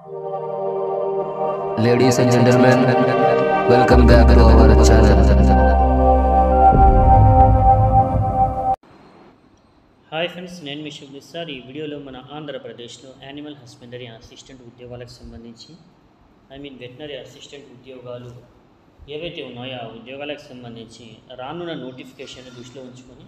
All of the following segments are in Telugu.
Ladies and gentlemen, welcome back to our channel. Hi friends నేను మీ శుభ్లిస్ సార్ ఈ వీడియోలో మన ఆంధ్రప్రదేశ్లో యానిమల్ హస్బెండరీ అసిస్టెంట్ ఉద్యోగాలకు సంబంధించి ఐ మీన్ వెటనరీ అసిస్టెంట్ ఉద్యోగాలు ఏవైతే ఉన్నాయో ఆ ఉద్యోగాలకు సంబంధించి రానున్న నోటిఫికేషన్ దృష్టిలో ఉంచుకొని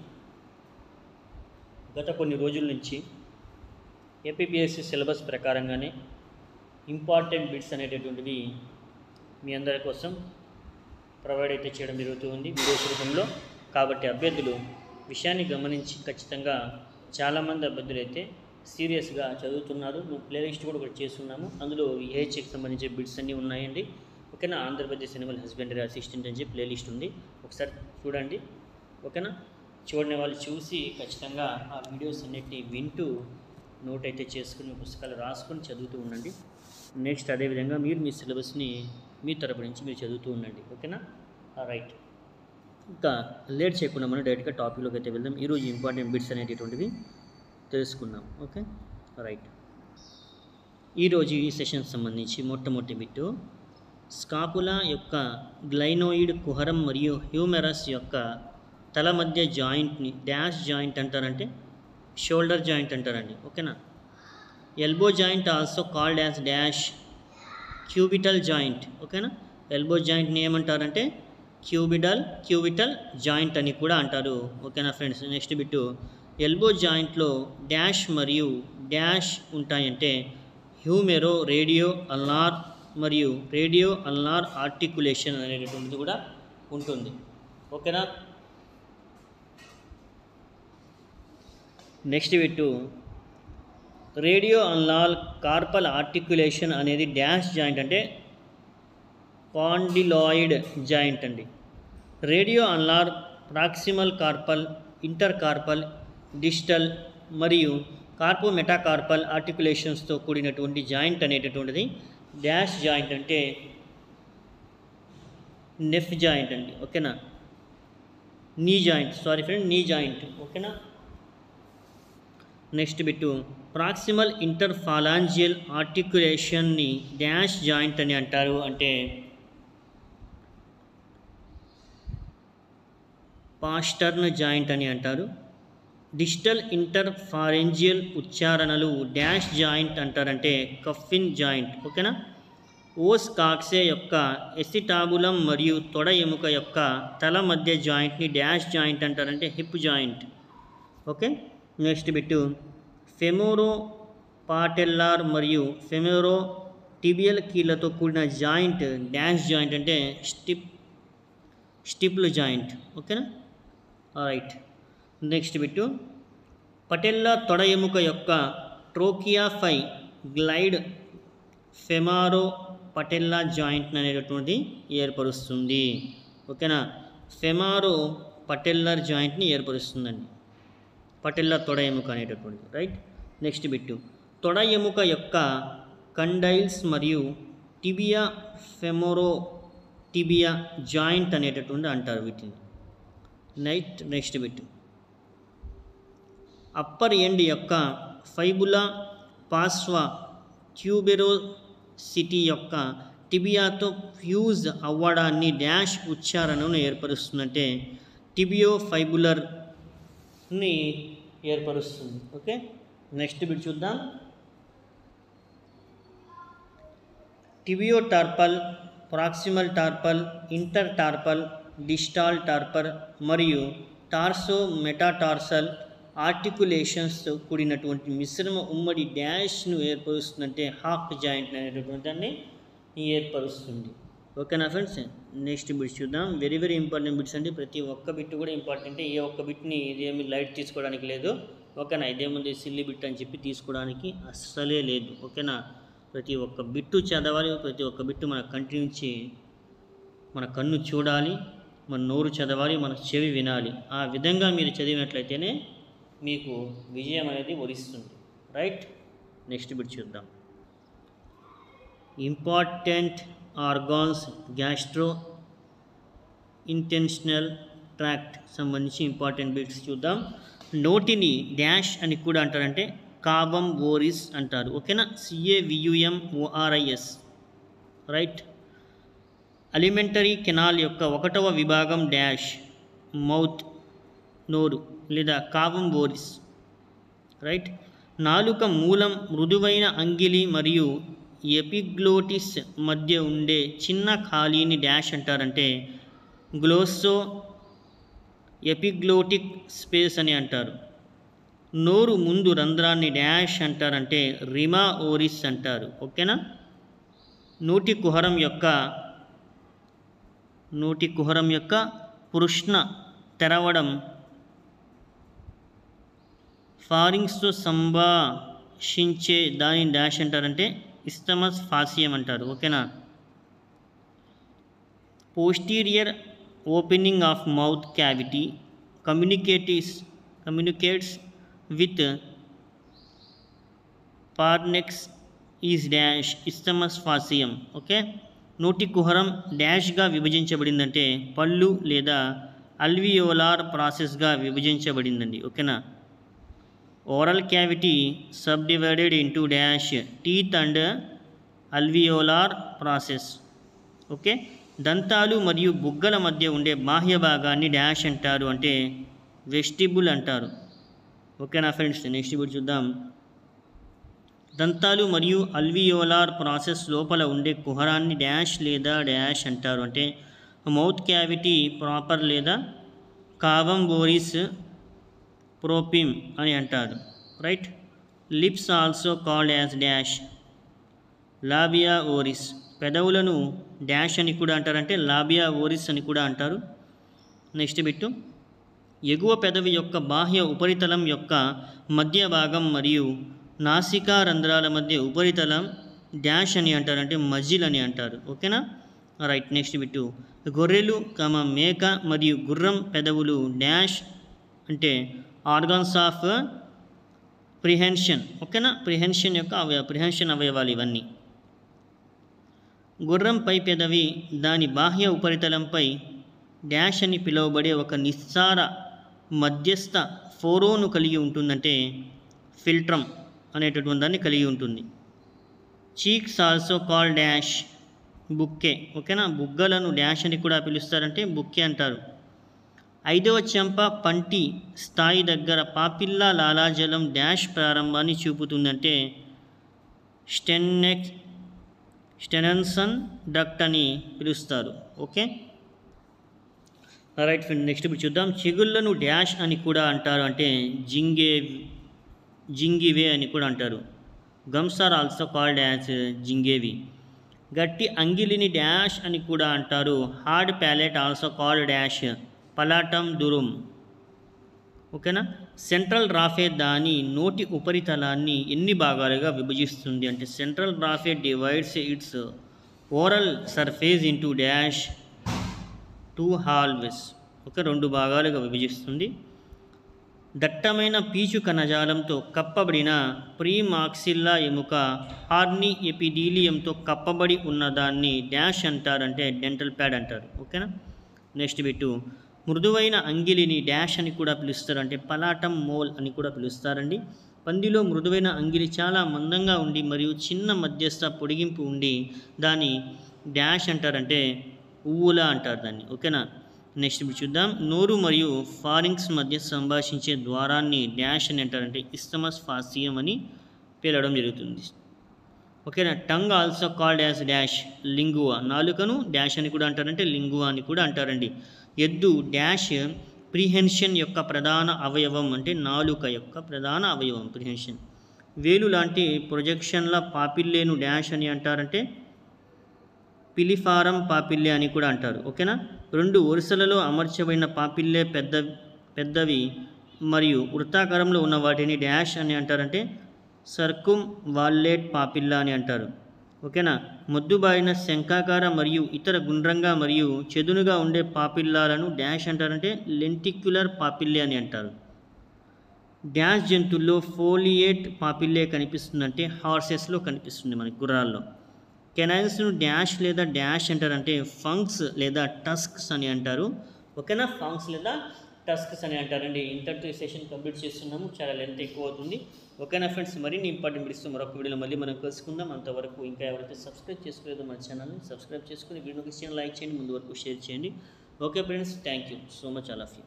గత కొన్ని రోజుల నుంచి ఏపీపీఎస్సీ సిలబస్ ప్రకారంగానే ఇంపార్టెంట్ బిట్స్ అనేటటువంటివి మీ అందరి కోసం ప్రొవైడ్ అయితే చేయడం జరుగుతుంది వీడియోస్ రూపంలో కాబట్టి అభ్యర్థులు విషయాన్ని గమనించి ఖచ్చితంగా చాలామంది అభ్యర్థులు అయితే సీరియస్గా చదువుతున్నారు నువ్వు ప్లేలిస్ట్ కూడా ఒకటి చేస్తున్నాము అందులో ఏహెచ్కి సంబంధించిన బిట్స్ అన్నీ ఉన్నాయండి ఓకేనా ఆంధ్రప్రదేశ్ ఎనిమల్ హస్బెండరీ అసిస్టెంట్ అని చెప్పి ప్లేలిస్ట్ ఉంది ఒకసారి చూడండి ఓకేనా చూడని వాళ్ళు చూసి ఖచ్చితంగా ఆ వీడియోస్ అన్నిటిని వింటూ నోట్ అయితే చేసుకుని మీ పుస్తకాలు రాసుకొని చదువుతూ ఉండండి నెక్స్ట్ అదేవిధంగా మీరు మీ సిలబస్ని మీ తరపు నుంచి మీరు చదువుతూ ఉండండి ఓకేనా రైట్ ఇంకా లేట్ చేయకుండా మనం డైరెక్ట్గా టాపిక్లోకి అయితే వెళ్దాం ఈరోజు ఇంపార్టెంట్ బిట్స్ అనేటటువంటివి తెలుసుకుందాం ఓకే రైట్ ఈరోజు ఈ సెషన్ సంబంధించి మొట్టమొదటి బిట్టు స్కాపులా యొక్క గ్లైనోయిడ్ కుహరం మరియు హ్యూమెరస్ యొక్క తల మధ్య జాయింట్ని డాష్ జాయింట్ అంటారంటే షోల్డర్ జాయింట్ అంటారండి ఓకేనా elbow joint also called as dash cubital joint ఓకేనా ఎల్బో జాయింట్ని ఏమంటారంటే క్యూబిటల్ క్యూబిటల్ జాయింట్ అని కూడా అంటారు ఓకేనా ఫ్రెండ్స్ నెక్స్ట్ బిట్టు ఎల్బో జాయింట్లో డాష్ మరియు డాష్ ఉంటాయంటే హ్యూమెరో రేడియో అల్నార్ మరియు రేడియో అల్నార్ ఆర్టికులేషన్ అనేటటువంటిది కూడా ఉంటుంది ఓకేనా next bit radio ulnar carpal articulation అనేది డాష్ జాయింట్ అంటే కాండిలాయిడ్ జాయింట్ అండి radio ulnar proximal carpal inter carpal digital మరియు కార్పో మెటాకార్పల్ ఆర్టికులేషన్స్తో కూడినటువంటి జాయింట్ అనేటటువంటిది డాష్ జాయింట్ అంటే నెఫ్ జాయింట్ అండి ఓకేనా knee joint sorry friend knee joint ఓకేనా నెక్స్ట్ బిట్టు ప్రాక్సిమల్ ఇంటర్ఫాలాంజియల్ ఆర్టికులేషన్ని డాష్ జాయింట్ అని అంటారు అంటే పాస్టర్న్ జాయింట్ అని అంటారు డిజిటల్ ఇంటర్ఫారెంజియల్ ఉచ్చారణలు డాష్ జాయింట్ అంటారంటే కఫిన్ జాయింట్ ఓకేనా ఓస్ కాక్సే యొక్క ఎసిటాబులం మరియు తొడ ఎముక యొక్క తల మధ్య జాయింట్ని డాష్ జాయింట్ అంటారంటే hip joint okay next bit femoro patellar మరియు ఫెమోరో టిబియల్ కీళ్ళతో కూడిన జాయింట్ డాష్ జాయింట్ అంటే స్టిప్ స్టిప్లు జాయింట్ ఓకేనా రైట్ నెక్స్ట్ బిట్టు పటెల్లా తొడ ఎముక యొక్క ట్రోకియాఫై గ్లైడ్ ఫెమారో పటెల్లా జాయింట్ అనేటటువంటిది ఏర్పరుస్తుంది ఓకేనా ఫెమారో పటెల్లర్ జాయింట్ని ఏర్పరుస్తుందండి పటెల్లా తొడ ఎముక అనేటటువంటిది రైట్ నెక్స్ట్ బిట్టు తొడ ఎముక యొక్క కండైల్స్ మరియు టిబియా ఫెమోరో టిబియా జాయింట్ అనేటటువంటి అంటారు వీటిని నైట్ నెక్స్ట్ బిట్ అప్పర్ ఎండ్ యొక్క ఫైబులా పాస్వా ట్యూబెరో సిటీ యొక్క టిబియాతో ఫ్యూజ్ అవ్వడాన్ని డాష్ ఉచ్చారణను ఏర్పరుస్తుందంటే టిబియో ఫైబులర్ని ఏర్పరుస్తుంది ఓకే నెక్స్ట్ బిట్ చూద్దాం tibio tarsal proximal tarsal inter tarsal distal tarsal మరియు టార్సో మెటాటార్సల్ ఆర్టికులేషన్స్తో కూడినటువంటి మిశ్రమ ఉమ్మడి డాష్ను ఏర్పరుస్తుందంటే హాక్ జాయింట్ అనేటటువంటి దాన్ని ఏర్పరుస్తుంది ఓకేనా ఫ్రెండ్స్ నెక్స్ట్ బిట్స్ చూద్దాం వెరీ వెరీ ఇంపార్టెంట్ బిట్స్ అండి ప్రతి ఒక్క బిట్ కూడా ఇంపార్టెంట్ ఏ ఒక్క బిట్ని ఇదేమి లైట్ తీసుకోవడానికి లేదు ఓకేనా ఇదేముంది సిల్లి బిట్ అని చెప్పి తీసుకోవడానికి అస్సలే లేదు ఓకేనా ప్రతి ఒక్క బిట్టు చదవాలి ప్రతి ఒక్క బిట్టు మన కంటి నుంచి మన కన్ను చూడాలి మన నోరు చదవాలి మన చెవి వినాలి ఆ విధంగా మీరు చదివినట్లయితేనే మీకు విజయం అనేది వరిస్తుంది రైట్ నెక్స్ట్ బిట్ చూద్దాం important organs gastro intestinal tract సంబంధించి ఇంపార్టెంట్ బిట్స్ చూద్దాం నోటిని డాష్ అని కూడా అంటారంటే కావం ఓరిస్ అంటారు ఓకేనా C A V U M O R I S right alimentary canal యొక్క ఒకటవ విభాగం డాష్ మౌత్ నోరు లేదా కావం ఓరిస్ రైట్ నాలుక మూలం మృదువైన అంగిలి మరియు ఎపిగ్లోటిస్ మధ్య ఉండే చిన్న ఖాళీని డాష్ అంటారంటే గ్లోసో ఎపిగ్లోటిక్ స్పేస్ అని అంటారు నోరు ముందు రంధ్రాన్ని డాష్ అంటారంటే రిమా ఓరిస్ అంటారు ఓకేనా నోటి కుహరం యొక్క నోటి కుహరం యొక్క పృష్ణ తెరవడం ఫారింగ్స్తో సంభాషించే దాని డాష్ అంటారంటే ఇస్తమస్ ఫాసియం అంటారు ఓకేనా posterior opening of mouth cavity communicates communicates with pharynx is dash isthmus faucium okay నోటి కుహరం డాష్గా విభజించబడిందంటే పళ్ళు లేదా అల్వియోలార్ ప్రాసెస్గా విభజించబడిందండి ఓకేనా oral cavity sub divided into dash teeth and alveolar process okay దంతాలు మరియు బుగ్గల మధ్య ఉండే బాహ్య భాగాన్ని డాష్ అంటారు అంటే వెస్టిబుల్ అంటారు ఓకేనా ఫ్రెండ్స్ నెక్స్ట్ ఇప్పుడు చూద్దాం దంతాలు మరియు అల్వియోలార్ ప్రాసెస్ లోపల ఉండే కుహరాన్ని డాష్ లేదా డాష్ అంటారు అంటే మౌత్ క్యావిటీ ప్రాపర్ లేదా కావం బోరిస్ ప్రోపిమ్ అని అంటారు right lips also called as dash labia oris పెదవులను డాష్ అని కూడా అంటారంటే లాబియా ఓరిస్ అని కూడా అంటారు నెక్స్ట్ బిట్టు ఎగువ పెదవి యొక్క బాహ్య ఉపరితలం యొక్క మధ్య భాగం మరియు నాసికా రంధ్రాల మధ్య ఉపరితలం డాష్ అని అంటారంటే మజిల్ అని అంటారు ఓకేనా రైట్ నెక్స్ట్ బిట్టు గొర్రెలు కమ మేక మరియు గుర్రం పెదవులు డాష్ అంటే ఆర్గాన్స్ ఆఫ్ ప్రిహెన్షన్ ఓకేనా ప్రిహెన్షన్ యొక్క అవయ ప్రిహెన్షన్ అవయవాలు ఇవన్నీ గుర్రం పై పెదవి దాని బాహ్య ఉపరితలంపై డాష్ అని పిలువబడే ఒక నిస్సార మధ్యస్థ ఫోరోను కలిగి ఉంటుందంటే ఫిల్ట్రమ్ అనేటటువంటి దాన్ని కలిగి ఉంటుంది cheeks also call dash buccae ఓకేనా బుగ్గలను డాష్ అని కూడా పిలుస్తారంటే బుక్కే అంటారు ఐదవ చెంప పంటి స్థాయి దగ్గర పాపిల్లా లాలాజలం డాష్ ప్రారంభాన్ని చూపుతుందంటే స్టెన్నెక్ స్టెనన్సన్ డక్ట్ అని పిలుస్తారు ఓకే రైట్ ఫ్రెండ్ నెక్స్ట్ ఇప్పుడు చూద్దాం చిగుళ్ళను డాష్ అని కూడా అంటారు అంటే జింగే జింగివే అని కూడా అంటారు gums are also called as gingivae గట్టి అంగిలిని డాష్ అని కూడా అంటారు hard palate also called dash palatum durum ఓకేనా సెంట్రల్ రాఫే దాని నోటి ఉపరితలాన్ని ఎన్ని భాగాలుగా విభజిస్తుంది అంటే central raphe divides its oral surface into dash two halves ఒక రెండు భాగాలుగా విభజిస్తుంది దట్టమైన పీచు కణజాలంతో కప్పబడిన ప్రీమాక్సిల్లా ఎముక హార్నీ ఎపిడీలియంతో కప్పబడి ఉన్నదాన్ని డాష్ అంటారంటే డెంటల్ ప్యాడ్ అంటారు ఓకేనా నెక్స్ట్ బిట్టు మృదువైన అంగిలిని డాష్ అని కూడా పిలుస్తారు అంటే పలాటం మోల్ అని కూడా పిలుస్తారండి పందిలో మృదువైన అంగిలి చాలా మందంగా ఉండి మరియు చిన్న మధ్యస్థ పొడిగింపు ఉండి దాన్ని డాష్ అంటారంటే ఉవ్వులా అంటారు దాన్ని ఓకేనా నెక్స్ట్ ఇప్పుడు చూద్దాం నోరు మరియు ఫారింగ్స్ మధ్య సంభాషించే ద్వారాన్ని డాష్ అని అంటారంటే ఇస్తమస్ ఫాసియం అని పేలడం జరుగుతుంది ఓకేనా tongue also called as dash lingua నాలుకను డాష్ అని కూడా అంటారంటే లింగువా అని కూడా అంటారండి ఎద్దు డాష్ ప్రిహెన్షన్ యొక్క ప్రధాన అవయవం అంటే నాలుక యొక్క ప్రధాన అవయవం ప్రిహెన్షన్ వేలు లాంటి ప్రొజెక్షన్ల పాపిల్లేను డాష్ అని అంటారంటే పిలిఫారం పాపిల్లే అని కూడా అంటారు ఓకేనా రెండు వరుసలలో అమర్చబడిన పాపిల్లే పెద్ద పెద్దవి మరియు వృత్తాకారంలో ఉన్న వాటిని డాష్ అని అంటారంటే సర్కుమ్ వాల్లేట్ పాపిల్లా అని అంటారు ఓకేనా మొద్దుబారిన శంఖాకార మరియు ఇతర గుండ్రంగా మరియు చెదునుగా ఉండే పాపిల్లాలను డాష్ అంటారంటే లెంటిక్యులర్ పాపిల్లే అని అంటారు డాష్ జంతువుల్లో ఫోలియేట్ పాపిల్లే కనిపిస్తుందంటే హార్సెస్లో కనిపిస్తుంది మనకి గుర్రాల్లో కెనైన్స్ను డాష్ లేదా డాష్ అంటారంటే ఫంక్స్ లేదా టస్క్స్ అని అంటారు ఓకేనా ఫంక్స్ లేదా టాస్క్స్ అని అంటారండి ఇంతటితో ఈ సెషన్ కంప్లీట్ చేస్తున్నాము చాలా లెంత్ ఎక్కువ అవుతుంది ఓకేనా ఫ్రెండ్స్ మరిన్ని ఇంపార్టెంట్ బిట్స్ మరొక వీడియోలో మళ్ళీ మనం కలుసుకుందాం అంతవరకు ఇంకా ఎవరైతే సబ్స్క్రైబ్ చేసుకోలేదో మన ఛానల్ని సబ్స్క్రైబ్ చేసుకుని వీడియోకి ఇచ్చిన లైక్ చేయండి ముందు వరకు షేర్ చేయండి okay friends thank you so much all of you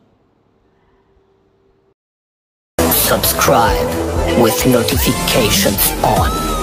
subscribe with notifications on.